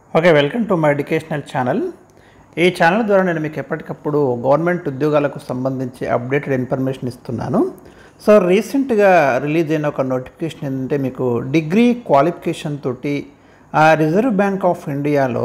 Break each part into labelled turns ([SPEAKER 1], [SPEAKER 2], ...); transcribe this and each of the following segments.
[SPEAKER 1] okay welcome to my educational channel ఈ channel ద్వారా నేను మీకు ఎప్పటికప్పుడు గవర్నమెంట్ ఉద్యోగాలకు సంబంధించి అప్డేటెడ్ ఇన్ఫర్మేషన్ ఇస్తున్నాను సో రీసెంట్గా రిలీజ్ అయిన ఒక నోటిఫికేషన్ ఏంటంటే మీకు డిగ్రీ క్వాలిఫికేషన్ తోటి ఆ రిజర్వ్ బ్యాంక్ ఆఫ్ ఇండియాలో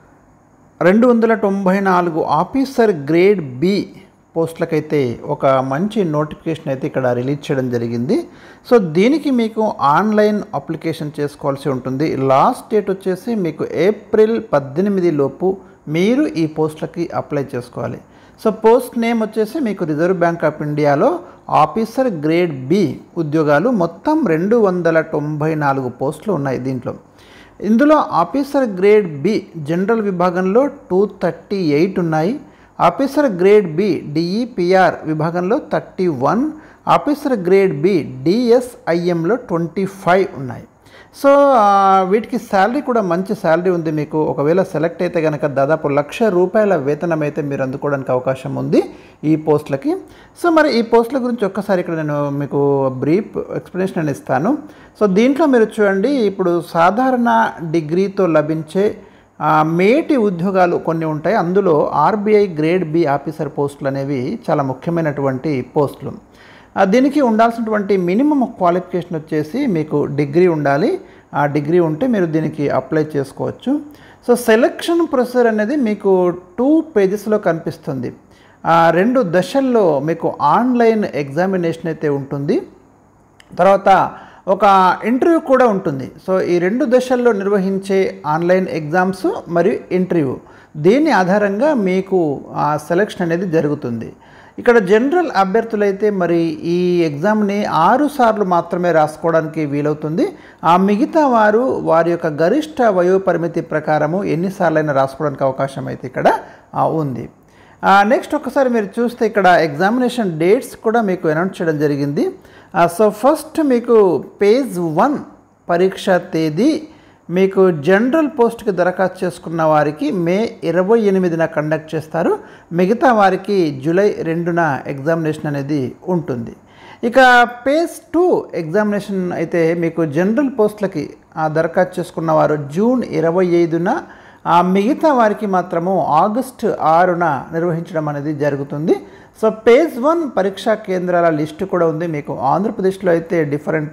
[SPEAKER 1] రెండు వందల తొంభై నాలుగు ఆఫీసర్ గ్రేడ్ బి పోస్టులకైతే ఒక మంచి నోటిఫికేషన్ అయితే ఇక్కడ రిలీజ్ చేయడం జరిగింది సో దీనికి మీకు ఆన్లైన్ అప్లికేషన్ చేసుకోవాల్సి ఉంటుంది లాస్ట్ డేట్ వచ్చేసి మీకు ఏప్రిల్ పద్దెనిమిది లోపు మీరు ఈ పోస్టులకి అప్లై చేసుకోవాలి సో పోస్ట్ నేమ్ వచ్చేసి మీకు రిజర్వ్ బ్యాంక్ ఆఫ్ ఇండియాలో ఆఫీసర్ గ్రేడ్ బి ఉద్యోగాలు మొత్తం రెండు వందల తొంభై నాలుగు పోస్టులు ఉన్నాయి దీంట్లో ఇందులో ఆఫీసర్ గ్రేడ్ బి జనరల్ విభాగంలో టూ థర్టీ ఎయిట్ ఉన్నాయి ఆఫీసర్ గ్రేడ్ బి డిఈపిఆర్ విభాగంలో thirty one officer grade B డిఎస్ఐఎంలో ట్వంటీ ఫైవ్ ఉన్నాయి సో ఆ, వీటికి శాలరీ కూడా మంచి శాలరీ ఉంది మీకు ఒకవేళ సెలెక్ట్ అయితే కనుక దాదాపు లక్ష రూపాయల వేతనం అయితే మీరు అందుకోవడానికి అవకాశం ఉంది ఈ పోస్టులకి సో మరి ఈ పోస్టుల గురించి ఒక్కసారి ఇక్కడ నేను మీకు బ్రీఫ్ ఎక్స్ప్లెనేషన్ అని ఇస్తాను సో దీంట్లో మీరు చూడండి ఇప్పుడు సాధారణ డిగ్రీతో లభించే ఆ, మేటి ఉద్యోగాలు కొన్ని ఉంటాయి అందులో ఆర్బీఐ గ్రేడ్ బి ఆఫీసర్ పోస్టులు అనేవి చాలా ముఖ్యమైనటువంటి పోస్టులు ఆ, దీనికి ఉండాల్సినటువంటి మినిమం క్వాలిఫికేషన్ వచ్చేసి మీకు డిగ్రీ ఉండాలి ఆ డిగ్రీ ఉంటే మీరు దీనికి అప్లై చేసుకోవచ్చు సో సెలక్షన్ ప్రొసీజర్ అనేది మీకు టూ పేజెస్లో కనిపిస్తుంది ఆ, రెండు దశల్లో మీకు ఆన్లైన్ ఎగ్జామినేషన్ అయితే ఉంటుంది తర్వాత ఒక ఇంటర్వ్యూ కూడా ఉంటుంది సో ఈ రెండు దశల్లో నిర్వహించే ఆన్లైన్ ఎగ్జామ్స్ మరియు ఇంటర్వ్యూ దీని ఆధారంగా మీకు ఆ సెలక్షన్ అనేది జరుగుతుంది ఇక్కడ జనరల్ అభ్యర్థులైతే మరి ఈ ఎగ్జామ్ని ఆరు సార్లు మాత్రమే రాసుకోవడానికి వీలవుతుంది ఆ మిగతా వారు వారి యొక్క గరిష్ట వయోపరిమితి ప్రకారము ఎన్నిసార్లైనా రాసుకోవడానికి అవకాశం అయితే ఇక్కడ ఆ, ఉంది నెక్స్ట్ ఒకసారి మీరు చూస్తే ఇక్కడ ఎగ్జామినేషన్ డేట్స్ కూడా మీకు అనౌన్స్ చేయడం జరిగింది సో ఫస్ట్ మీకు పేజ్ వన్ పరీక్ష తేదీ మీకు జనరల్ పోస్ట్కి దరఖాస్తు చేసుకున్న వారికి మే ఇరవై ఎనిమిదిన కండక్ట్ చేస్తారు మిగతా వారికి జూలై రెండున ఎగ్జామినేషన్ అనేది ఉంటుంది ఇక పేజ్ టూ ఎగ్జామినేషన్ అయితే మీకు జనరల్ పోస్టులకి ఆ దరఖాస్తు చేసుకున్న వారు జూన్ ఇరవై ఐదున ఆ మిగతా వారికి మాత్రము ఆగస్టు ఆరున నిర్వహించడం అనేది జరుగుతుంది సో పేజ్ వన్ పరీక్షా కేంద్రాల లిస్టు కూడా ఉంది మీకు ఆంధ్రప్రదేశ్లో అయితే డిఫరెంట్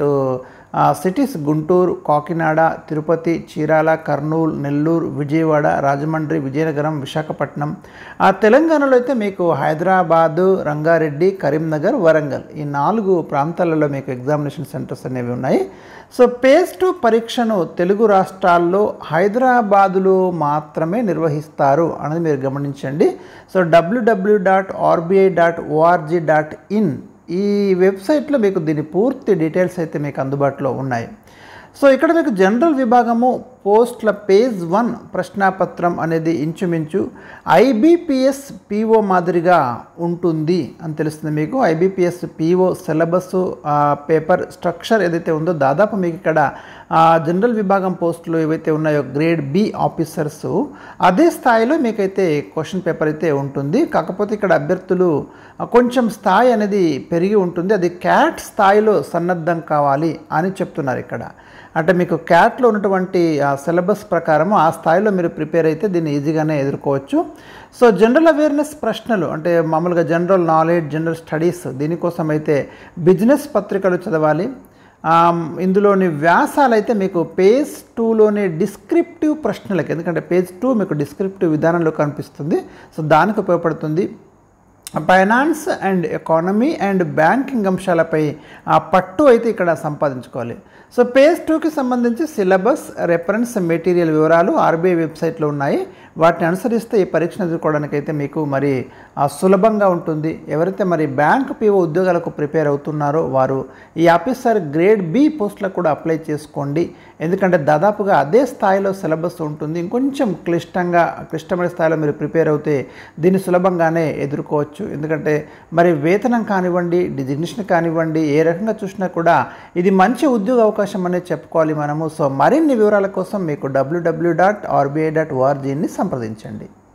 [SPEAKER 1] సిటీస్ గుంటూరు కాకినాడ తిరుపతి చీరాల కర్నూలు నెల్లూరు విజయవాడ రాజమండ్రి విజయనగరం విశాఖపట్నం ఆ తెలంగాణలో అయితే మీకు హైదరాబాదు రంగారెడ్డి కరీంనగర్ వరంగల్ ఈ నాలుగు ప్రాంతాలలో మీకు ఎగ్జామినేషన్ సెంటర్స్ అనేవి ఉన్నాయి సో పేజ్ టూ పరీక్షను తెలుగు రాష్ట్రాల్లో హైదరాబాదులో మాత్రమే నిర్వహిస్తారు అనేది మీరు గమనించండి సో డబ్ల్యూడబ్ల్యూ dot RBI dot org dot in ఈ వెబ్సైట్లో మీకు దీని పూర్తి డీటెయిల్స్ అయితే మీకు అందుబాటులో ఉన్నాయి సో ఇక్కడ మీకు జనరల్ విభాగము పోస్ట్ల పేజ్ వన్ ప్రశ్నాపత్రం అనేది ఇంచుమించు ఐబీపీఎస్ పీఓ మాదిరిగా ఉంటుంది అని తెలుస్తుంది మీకు IBPS PO syllabus paper structure ఏదైతే ఉందో దాదాపు మీకు ఇక్కడ ఆ, జనరల్ విభాగం పోస్టులు ఏవైతే ఉన్నాయో గ్రేడ్ బి ఆఫీసర్స్ అదే స్థాయిలో మీకైతే క్వశ్చన్ పేపర్ అయితే ఉంటుంది కాకపోతే ఇక్కడ అభ్యర్థులు ఆ, కొంచెం స్థాయి అనేది పెరిగి ఉంటుంది అది క్యాట్ స్థాయిలో సన్నద్ధం కావాలి అని చెప్తున్నారు ఇక్కడ అంటే మీకు క్యాట్లో ఉన్నటువంటి ఆ సిలబస్ ప్రకారం ఆ స్థాయిలో మీరు ప్రిపేర్ అయితే దీన్ని ఈజీగానే ఎదుర్కోవచ్చు సో జనరల్ అవేర్నెస్ ప్రశ్నలు అంటే మామూలుగా జనరల్ నాలెడ్జ్ జనరల్ స్టడీస్ దీనికోసం అయితే బిజినెస్ పత్రికలు చదవాలి ఆమ్, ఇందులోని వ్యాసాలు అయితే మీకు పేజ్ టూలోని డిస్క్రిప్టివ్ ప్రశ్నలకి ఎందుకంటే పేజ్ టూ మీకు డిస్క్రిప్టివ్ విధానంలో కనిపిస్తుంది సో దానికి ఉపయోగపడుతుంది finance and economy and banking అంశాలపై ఆ పట్టు అయితే ఇక్కడ సంపాదించుకోవాలి సో పేజ్ టూకి సంబంధించి సిలబస్ రెఫరెన్స్ మెటీరియల్ వివరాలు ఆర్బీఐ వెబ్సైట్లో ఉన్నాయి వాటిని అనుసరిస్తే ఈ పరీక్షను ఎదుర్కోవడానికి అయితే మీకు మరి ఆ, సులభంగా ఉంటుంది ఎవరైతే మరి బ్యాంక్ పీఓ ఉద్యోగాలకు ప్రిపేర్ అవుతున్నారో వారు ఈ ఆఫీసర్ గ్రేడ్ బి పోస్టులకు కూడా అప్లై చేసుకోండి ఎందుకంటే దాదాపుగా అదే స్థాయిలో సిలబస్ ఉంటుంది ఇంకొంచెం క్లిష్టంగా క్లిష్టమైన స్థాయిలో మీరు ప్రిపేర్ అవుతే దీన్ని సులభంగానే ఎదుర్కోవచ్చు ఎందుకంటే మరి వేతనం కానివ్వండి డిజిగ్నేషన్ కానివ్వండి ఏ రకంగా చూసినా కూడా ఇది మంచి ఉద్యోగ అవకాశం అనేది చెప్పుకోవాలి మనము సో మరిన్ని వివరాల కోసం మీకు డబ్ల్యూడబ్ల్యూ డాట్ ఆర్బీఐ డాట్ ఓఆర్జీని సంప్రదించండి